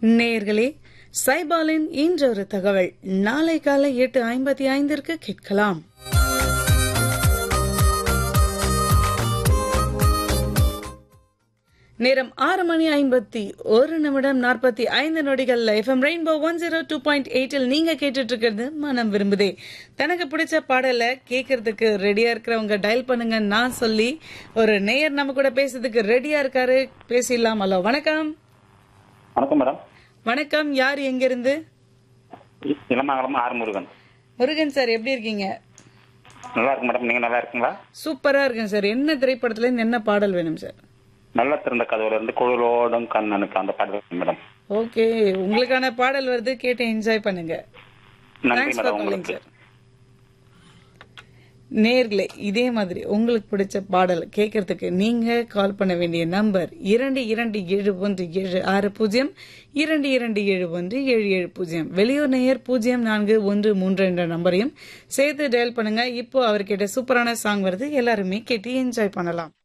நேயர்களே சைபாலின் இன்றொரு தகவல் நாளை காலை எட்டு ஐம்பத்தி ஐந்திற்கு கேட்கலாம் நேரம் ஆறு மணி ஐம்பத்தி ஒரு நிமிடம் நாற்பத்தி ஐந்து நொடிகள் F M rainbow one zero two point எயிட்டில் நீங்க கேட்டுட்டு இருக்கிறது மனம் விரும்புதே தனக்கு பிடிச்ச பாடலை கேட்கறதுக்கு ரெடியா இருக்கிறவங்க டயல் பண்ணுங்க நான் சொல்லி ஒரு நேயர் நம்ம கூட பேசுறதுக்கு ரெடியா இருக்காரு பேசிடலாம் ஹலோ வணக்கம் வணக்கம் மேடம் வணக்கம் யார் எங்கிருந்து இ- இளமங்கலம் ஆர் முருகன் முருகன் சார் எப்படி இருக்கீங்க நல்லா இருக்கு மேடம் நீங்க நல்லா இருக்கீங்களா சூப்பரா இருக்கேன் சார் என்ன திரைப்படத்துல இருந்து என்ன பாடல் வேணும் சார் நல்லா திறந்த கதவுல இருந்து குழலோடும் கண்ணனுக்கு அந்த பாட்டு இருக்கு மேடம் ஓகே உங்களுக்கான பாடல் வருது கேட்டு என்ஜாய் பண்ணுங்க நன்றி தேங்க்ஸ் ஃபார் மேடம் காலிங் உங்களுக்கு சார் நேர்களே இதே மாதிரி உங்களுக்கு பிடிச்ச பாடல் கேட்கறதுக்கு நீங்க கால் பண்ண வேண்டிய நம்பர் இரண்டு இரண்டு ஏழு ஒன்று ஏழு ஆறு பூஜ்ஜியம் இரண்டு இரண்டு ஏழு ஒன்று ஏழு ஏழு பூஜ்ஜியம் வெளியூர் நேயர் பூஜ்ஜியம் நான்கு ஒன்று மூன்று என்ற நம்பரையும் சேர்த்து டயல் பண்ணுங்க இப்போ அவர் கேட்ட சூப்பரான சாங் வருது எல்லாருமே கேட்டு என்ஜாய் பண்ணலாம்